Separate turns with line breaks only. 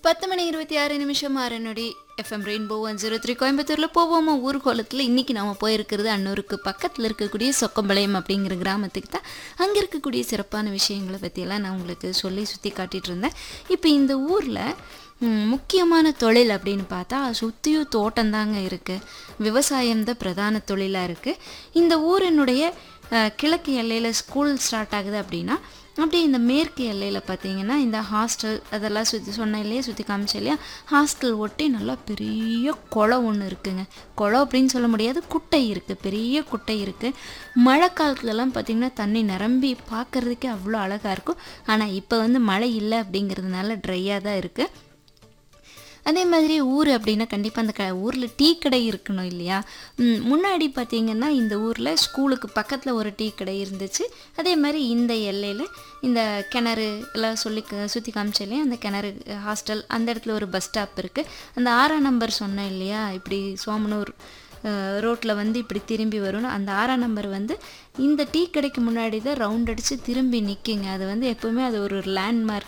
பத்து மணி இருபத்தி ஆறு நிமிஷம் ஆறு நொடி FM rainbow one zero three கோயம்புத்தூரில் போவோமா ஊர்கோலத்தில் இன்றைக்கி நாம் போயிருக்கிறது அன்னூருக்கு பக்கத்தில் இருக்கக்கூடிய சொக்கம்பாளையம் அப்படிங்கிற கிராமத்துக்கு தான் அங்கே இருக்கக்கூடிய சிறப்பான விஷயங்களை பற்றியெல்லாம் நான் உங்களுக்கு சொல்லி சுற்றி காட்டிகிட்டு இருந்தேன் இப்போ இந்த ஊரில் முக்கியமான தொழில் அப்படின்னு பார்த்தா சுற்றியும் தோட்டம் தாங்க இருக்குது விவசாயம் தான் பிரதான தொழிலாக இருக்குது இந்த ஊரினுடைய அஹ், கிழக்கு எல்லையில் ஸ்கூல் ஸ்டார்ட் ஆகுது அப்படின்னா அப்படியே இந்த மேற்கு எல்லையில் பார்த்தீங்கன்னா இந்த ஹாஸ்டல் அதெல்லாம் சுற்றி சொன்னேன் இல்லையா சுற்றி காமிச்சேன் இல்லையா ஹாஸ்டல் ஒட்டி நல்லா பெரிய குளம் ஒன்று இருக்குங்க குளம் அப்படின்னு சொல்ல முடியாது குட்டை இருக்குது பெரிய குட்டை இருக்குது மழை காலத்துலலாம் பார்த்திங்கன்னா தண்ணி நிரம்பி பார்க்குறதுக்கே அவ்வளோ அழகாக இருக்கும் ஆனால் இப்போ வந்து மழை இல்லை அப்படிங்கிறதுனால ட்ரையாக தான் இருக்குது அதே மாதிரி ஊர் அப்படின்னா கண்டிப்பாக அந்த க ஊரில் டீ கடை இருக்கணும் இல்லையா ம், முன்னாடி பார்த்தீங்கன்னா இந்த ஊரில் ஸ்கூலுக்கு பக்கத்தில் ஒரு டீ கடை இருந்துச்சு அதே மாதிரி இந்த எல்லையில் இந்த கிணறு எல்லாம் சொல்லி க- சுற்றி காமிச்சேன் இல்லையா அந்த கிணறு ஹாஸ்டல் அந்த இடத்துல ஒரு பஸ் ஸ்டாப் இருக்குது அந்த ஆறாம் நம்பர் சொன்னேன் இல்லையா இப்படி சோமனூர் ரோட்டில் வந்து இப்படி திரும்பி வரும் அந்த ஆறாம் நம்பர் வந்து இந்த டீ கடைக்கு முன்னாடி தான் ரவுண்ட் அடித்து திரும்பி நிற்குங்க அது வந்து எப்போவுமே அது ஒரு லேண்ட்மார்க்